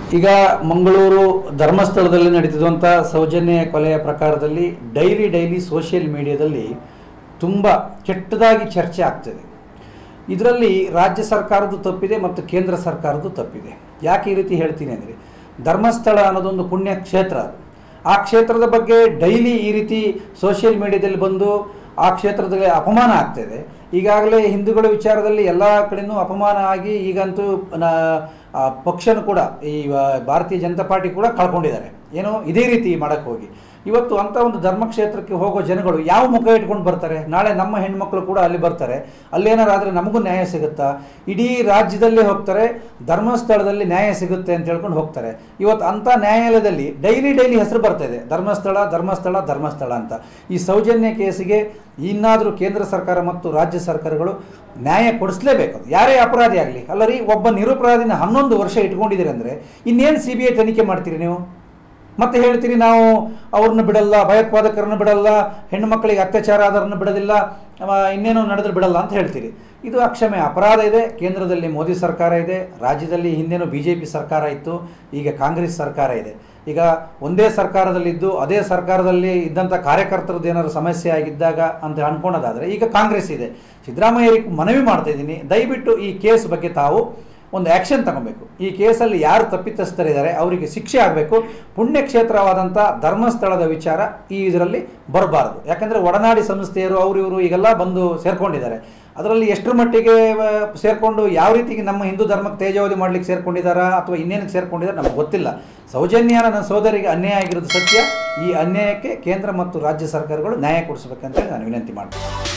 ಈಗ ಮಂಗಳೂರು ಧರ್ಮಸ್ಥಳದಲ್ಲಿ ನಡೀತಿರುವಂಥ ಸೌಜನ್ಯ ಕೊಲೆಯ ಪ್ರಕಾರದಲ್ಲಿ ಡೈಲಿ ಡೈಲಿ ಸೋಷಿಯಲ್ ಮೀಡಿಯಾದಲ್ಲಿ ತುಂಬ ಕೆಟ್ಟದಾಗಿ ಚರ್ಚೆ ಆಗ್ತದೆ ಇದರಲ್ಲಿ ರಾಜ್ಯ ಸರ್ಕಾರದ್ದು ತಪ್ಪಿದೆ ಮತ್ತು ಕೇಂದ್ರ ಸರ್ಕಾರದ್ದು ತಪ್ಪಿದೆ ಯಾಕೆ ಈ ರೀತಿ ಹೇಳ್ತೀನಿ ಅಂದರೆ ಧರ್ಮಸ್ಥಳ ಅನ್ನೋದೊಂದು ಪುಣ್ಯ ಕ್ಷೇತ್ರ ಅದು ಆ ಕ್ಷೇತ್ರದ ಬಗ್ಗೆ ಡೈಲಿ ಈ ರೀತಿ ಸೋಷಿಯಲ್ ಮೀಡಿಯಾದಲ್ಲಿ ಬಂದು ಆ ಕ್ಷೇತ್ರದಲ್ಲಿ ಅಪಮಾನ ಆಗ್ತಾಯಿದೆ ಈಗಾಗಲೇ ಹಿಂದೂಗಳ ವಿಚಾರದಲ್ಲಿ ಎಲ್ಲ ಕಡೆನೂ ಅಪಮಾನ ಆಗಿ ಈಗಂತೂ ನ- ಆ ಪಕ್ಷನೂ ಕೂಡ ಈ ವ- ಭಾರತೀಯ ಜನತಾ ಪಾರ್ಟಿ ಕೂಡ ಕಳ್ಕೊಂಡಿದ್ದಾರೆ ಏನೋ ಇದೇ ರೀತಿ ಮಾಡಕ್ಕೆ ಹೋಗಿ ಇವತ್ತು ಅಂಥ ಒಂದು ಧರ್ಮಕ್ಷೇತ್ರಕ್ಕೆ ಹೋಗೋ ಜನಗಳು ಯಾವ ಮುಖ ಇಟ್ಕೊಂಡು ಬರ್ತಾರೆ ನಾಳೆ ನಮ್ಮ ಹೆಣ್ಮಕ್ಳು ಕೂಡ ಅಲ್ಲಿ ಬರ್ತಾರೆ ಅಲ್ಲೇನಾರಾದರೆ ನಮಗೂ ನ್ಯಾಯ ಸಿಗುತ್ತಾ ಇಡೀ ರಾಜ್ಯದಲ್ಲೇ ಹೋಗ್ತಾರೆ ಧರ್ಮಸ್ಥಳದಲ್ಲಿ ನ್ಯಾಯ ಸಿಗುತ್ತೆ ಅಂತ ಹೇಳ್ಕೊಂಡು ಹೋಗ್ತಾರೆ ಇವತ್ತು ಅಂಥ ನ್ಯಾಯಾಲಯದಲ್ಲಿ ಡೈಲಿ ಡೈಲಿ ಹೆಸರು ಬರ್ತಾ ಇದೆ ಧರ್ಮಸ್ಥಳ ಧರ್ಮಸ್ಥಳ ಧರ್ಮಸ್ಥಳ ಅಂತ ಈ ಸೌಜನ್ಯ ಕೇಸಿಗೆ ಇನ್ನಾದರೂ ಕೇಂದ್ರ ಸರ್ಕಾರ ಮತ್ತು ರಾಜ್ಯ ಸರ್ಕಾರಗಳು ನ್ಯಾಯ ಕೊಡಿಸ್ಲೇಬೇಕು ಯಾರೇ ಅಪರಾಧಿ ಆಗಲಿ ಅಲ್ಲ ರೀ ಒಬ್ಬ ನಿರಪರಾಧಿನ ಹನ್ನೊಂದು ವರ್ಷ ಇಟ್ಕೊಂಡಿದ್ದೀರಿ ಅಂದರೆ ಇನ್ನೇನು ಸಿ ಬಿ ಐ ತನಿಖೆ ಮಾಡ್ತೀರಿ ನೀವು ಮತ್ತೆ ಹೇಳ್ತೀರಿ ನಾವು ಅವ್ರನ್ನ ಬಿಡಲ್ಲ ಭಯೋತ್ಪಾದಕರನ್ನು ಬಿಡಲ್ಲ ಹೆಣ್ಣು ಮಕ್ಕಳಿಗೆ ಅತ್ಯಾಚಾರ ಆದವ್ರನ್ನ ಬಿಡೋದಿಲ್ಲ ಅವ ಇನ್ನೇನೋ ನಡೆದ್ರೆ ಬಿಡಲ್ಲ ಅಂತ ಹೇಳ್ತೀರಿ ಇದು ಅಕ್ಷಮ್ಯ ಅಪರಾಧ ಇದೆ ಕೇಂದ್ರದಲ್ಲಿ ಮೋದಿ ಸರ್ಕಾರ ಇದೆ ರಾಜ್ಯದಲ್ಲಿ ಹಿಂದೇನೋ ಬಿ ಜೆ ಪಿ ಸರ್ಕಾರ ಇತ್ತು ಈಗ ಕಾಂಗ್ರೆಸ್ ಸರ್ಕಾರ ಇದೆ ಈಗ ಒಂದೇ ಸರ್ಕಾರದಲ್ಲಿದ್ದು ಅದೇ ಸರ್ಕಾರದಲ್ಲಿ ಇದ್ದಂಥ ಕಾರ್ಯಕರ್ತರದ್ದು ಏನಾದ್ರು ಸಮಸ್ಯೆ ಆಗಿದ್ದಾಗ ಅಂತ ಅನ್ಕೊಳೋದಾದರೆ ಈಗ ಕಾಂಗ್ರೆಸ್ ಇದೆ ಸಿದ್ದರಾಮಯ್ಯರಿಗೆ ಮನವಿ ಮಾಡ್ತಾ ಇದ್ದೀನಿ ದಯವಿಟ್ಟು ಈ ಕೇಸ್ ಬಗ್ಗೆ ತಾವು ಒಂದು ಆ್ಯಕ್ಷನ್ ತಗೊಬೇಕು ಈ ಕೇಸಲ್ಲಿ ಯಾರು ತಪ್ಪಿತಸ್ಥರಿದ್ದಾರೆ ಅವರಿಗೆ ಶಿಕ್ಷೆ ಆಗಬೇಕು ಪುಣ್ಯಕ್ಷೇತ್ರವಾದಂಥ ಧರ್ಮಸ್ಥಳದ ವಿಚಾರ ಈ ಇದರಲ್ಲಿ ಬರಬಾರ್ದು ಯಾಕಂದರೆ ಒಡನಾಡಿ ಸಂಸ್ಥೆಯರು ಅವರು ಇವರು ಈಗೆಲ್ಲ ಬಂದು ಸೇರ್ಕೊಂಡಿದ್ದಾರೆ ಅದರಲ್ಲಿ ಎಷ್ಟರ ಮಟ್ಟಿಗೆ ಆ, ಸೇರ್ಕೊಂಡು ಯಾವ ರೀತಿಗೆ ನಮ್ಮ ಹಿಂದೂ ಧರ್ಮಕ್ಕೆ ತೇಜಾವಧಿ ಮಾಡ್ಲಿಕ್ಕೆ ಸೇರ್ಕೊಂಡಿದ್ದಾರಾ ಅಥವಾ ಇನ್ನೇನಕ್ಕೆ ಸೇರ್ಕೊಂಡಿದ್ದಾರೆ ನಮ್ಗೆ ಗೊತ್ತಿಲ್ಲ ಸೌಜನ್ಯನ ನನ್ನ ಸೋದರಿಗೆ ಅನ್ಯಾಯ ಆಗಿರೋದು ಸತ್ಯ ಈ ಅನ್ಯಾಯಕ್ಕೆ ಕೇಂದ್ರ ಮತ್ತು ರಾಜ್ಯ ಸರ್ಕಾರಗಳು ನ್ಯಾಯ ಕೊಡಿಸ್ಬೇಕಂತ ನಾನು ವಿನಂತಿ ಮಾಡ್ತೀನಿ